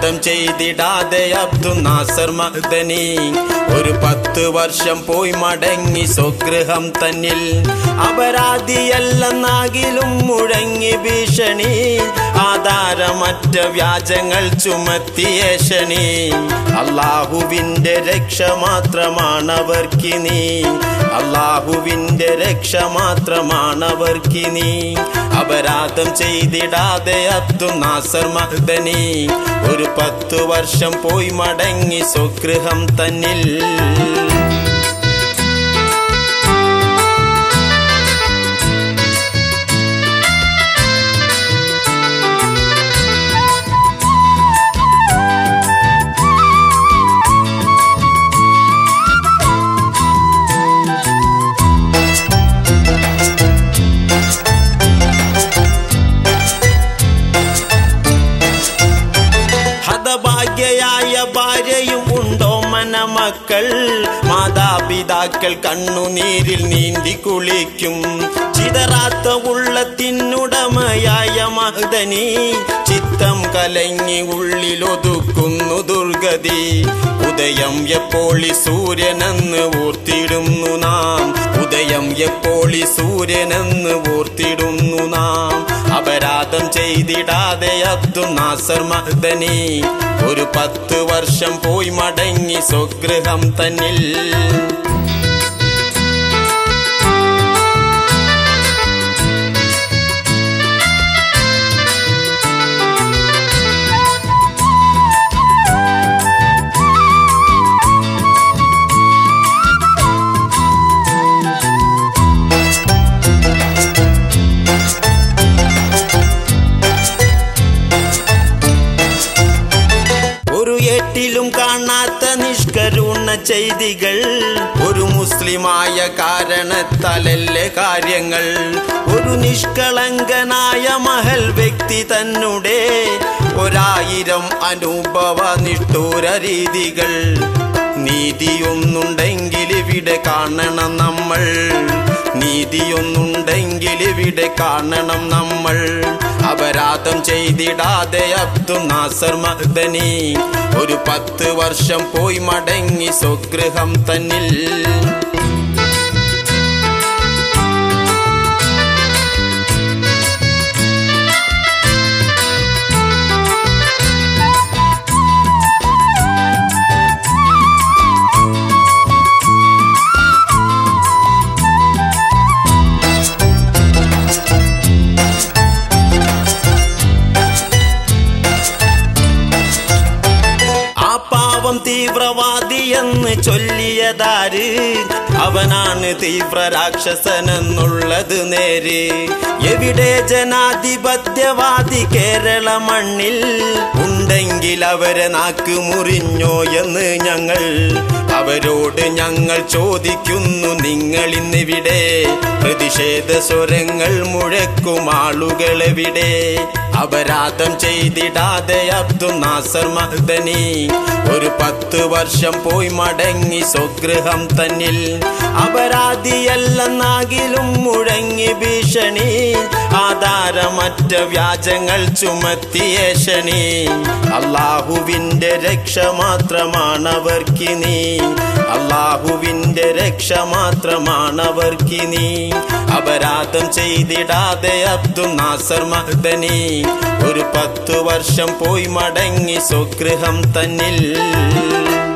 അപരാധം ചെയ്തിടാതെ അബ്ദുൽ നാസർ മഹ്ദനി ഒരു പത്ത് വർഷം പോയി മടങ്ങി സ്വഗൃഹം തന്നിൽ അപരാധിയല്ലെന്നാകിലും മുഴങ്ങി ഭീഷണി ആധാരമറ്റ വ്യാജങ്ങൾ ചുമത്തിയ ശനി അള്ളാഹുവിന്റെ രക്ഷ മാത്രമാണവർക്കിനി അള്ളാഹുവിന്റെ രക്ഷ മാത്രമാണവർക്കിനി അപരാധം ചെയ്തിടാതെ അബ്ദുൽ നാസർ മഹ്ദനി ഒരു പത്തു വർഷം പോയി മടങ്ങി സ്വഗൃഹം തന്നിൽ ഹതഭാഗ്യയായ ഭാര്യയും ഉണ്ടോ മനമക്കൾ മാതാപിതാക്കൾ കണ്ണുനീരിൽ നീന്തി കുളിക്കും ചിതറാത്ത ഉള്ളത്തിനുടമയായ മഹദനി ചിത്തം കലങ്ങി ഉള്ളിലൊതുക്കുന്നു ദുർഗതി ഉദയം എപ്പോളി സൂര്യനെന്ന് ഓർത്തിടുന്നു നാം ഉദയം എപ്പോളി സൂര്യനെന്ന് ഓർത്തിടുന്നു നാം അപരാധം ചെയ്തിടാതെ അബ്ദുൽ നാസർ മഹ്ദനി ഒരു പത്ത് വർഷം പോയി മടങ്ങി സ്വഗൃഹം തന്നിൽ ഒരു എട്ടിലും കാണാത്ത നിഷ്കരുണ ചെയ്തികൾ ഒരു മുസ്ലിമായ കാരണത്താലല്ലേ കാര്യങ്ങൾ ഒരു നിഷ്കളങ്കനായ മഹൽ വ്യക്തി തന്നെ ഒരായിരം അനുഭവ നിഷ്ഠൂര രീതികൾ നീതിയൊന്നുണ്ടെങ്കിൽ ഇവിടെ കാണണം നമ്മൾ നീതിയൊന്നുണ്ടെങ്കിൽ ഇവിടെ കാണണം നമ്മൾ അപരാധം ചെയ്തിടാതെ അബ്ദുൽ നാസർ മഹ്ദനി ഒരു പത്ത് വർഷം പോയി മടങ്ങി സ്വഗൃഹം തന്നിൽ ആ പാവം തീവ്രവാദി എന്ന് ചൊല്ലിയതാര് അവനാണ് തീവ്ര രാക്ഷസനെന്നുള്ളത് നേര് എവിടെ ജനാധിപത്യവാദി കേരള മണ്ണിൽ ഉണ്ടെങ്കിൽ അവരെ നാക്ക് മുറിഞ്ഞോ എന്ന് ഞങ്ങൾ അവരോട് ഞങ്ങൾ ചോദിക്കുന്നു നിങ്ങൾ ഇന്നിവിടെ പ്രതിഷേധ സ്വരങ്ങൾ മുഴക്കും ആളുകളെവിടെ അപരാധം ചെയ്തിടാതെ അബ്ദുൽ നാസർ മഹ്ദനി ഒരു പത്ത് വർഷം പോയി മടങ്ങി സ്വഗൃഹം തന്നിൽ അപരാധിയല്ലെന്നാകിലും മുഴങ്ങി ഭീഷണി ആധാരമറ്റ വ്യാജങ്ങൾ ചുമത്തിയ ശനി അള്ളാഹുവിന്റെ രക്ഷ മാത്രമാണവർക്കിനി അള്ളാഹുവിന്റെ രക്ഷ മാത്രമാണവർക്കിനി അപരാധം ചെയ്തിടാതെ അബ്ദുൽ നാസർ മഹ്ദനി ഒരു പത്തു വർഷം പോയി മടങ്ങി സ്വഗൃഹം തന്നിൽ